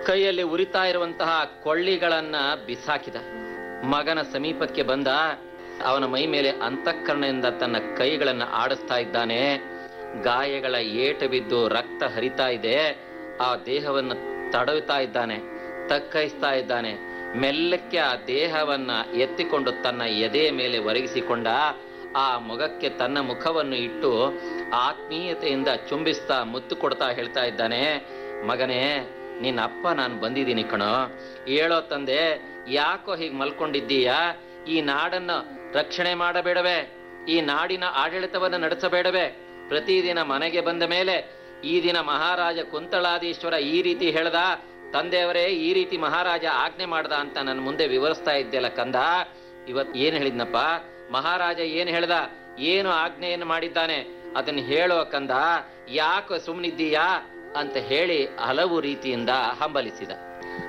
ಕೈಯಲ್ಲಿ ಉರಿತಾ ಇರುವಂತಹ ಕೊಳ್ಳಿಗಳನ್ನ ಬಿಸಾಕಿದ ಮಗನ ಸಮೀಪಕ್ಕೆ ಬಂದ ಅವನ ಮೈ ಮೇಲೆ ಅಂತಃಕರಣದಿಂದ ತನ್ನ ಕೈಗಳನ್ನ ಆಡಿಸ್ತಾ ಇದ್ದಾನೆ ಗಾಯಗಳ ಏಟು ಬಿದ್ದು ರಕ್ತ ಹರಿತಾ ಇದೆ ಆ ದೇಹವನ್ನು ತಡವುತ್ತಾ ಇದ್ದಾನೆ ತಕ್ಕೈಸ್ತಾ ಇದ್ದಾನೆ ಮೆಲ್ಲಕ್ಕೆ ಆ ದೇಹವನ್ನ ಎತ್ತಿಕೊಂಡು ತನ್ನ ಎದೆಯ ಮೇಲೆ ಒರಗಿಸಿಕೊಂಡ ಆ ಮೊಗಕ್ಕೆ ತನ್ನ ಮುಖವನ್ನು ಇಟ್ಟು ಆತ್ಮೀಯತೆಯಿಂದ ಚುಂಬಿಸ್ತಾ ಮುತ್ತು ಕೊಡ್ತಾ ಹೇಳ್ತಾ ಇದ್ದಾನೆ ಮಗನೇ ನಿನ್ನ ಅಪ್ಪ ನಾನು ಬಂದಿದ್ದೀನಿ ಕಣೋ ಹೇಳೋ ತಂದೆ ಯಾಕೋ ಹೀಗೆ ಮಲ್ಕೊಂಡಿದ್ದೀಯಾ ಈ ನಾಡನ್ನು ರಕ್ಷಣೆ ಮಾಡಬೇಡವೇ ಈ ನಾಡಿನ ಆಡಳಿತವನ್ನು ನಡೆಸಬೇಡವೇ ಪ್ರತಿದಿನ ಮನೆಗೆ ಬಂದ ಮೇಲೆ ಈ ದಿನ ಮಹಾರಾಜ ಕುಂತಳಾದೀಶ್ವರ ಈ ರೀತಿ ಹೇಳ್ದ ತಂದೆಯವರೇ ಈ ರೀತಿ ಮಹಾರಾಜ ಆಜ್ಞೆ ಮಾಡ್ದ ಅಂತ ನನ್ನ ಮುಂದೆ ವಿವರಿಸ್ತಾ ಇದ್ದೆಲ್ಲ ಕಂದ ಇವತ್ ಏನ್ ಹೇಳಿದ್ನಪ್ಪ ಮಹಾರಾಜ ಏನ್ ಹೇಳ್ದ ಏನು ಆಜ್ಞೆಯನ್ನು ಮಾಡಿದ್ದಾನೆ ಅದನ್ನ ಹೇಳೋ ಕಂದ ಯಾಕೆ ಸುಮ್ಮನಿದ್ದೀಯಾ ಅಂತ ಹೇಳಿ ಹಲವು ರೀತಿಯಿಂದ ಹಂಬಲಿಸಿದ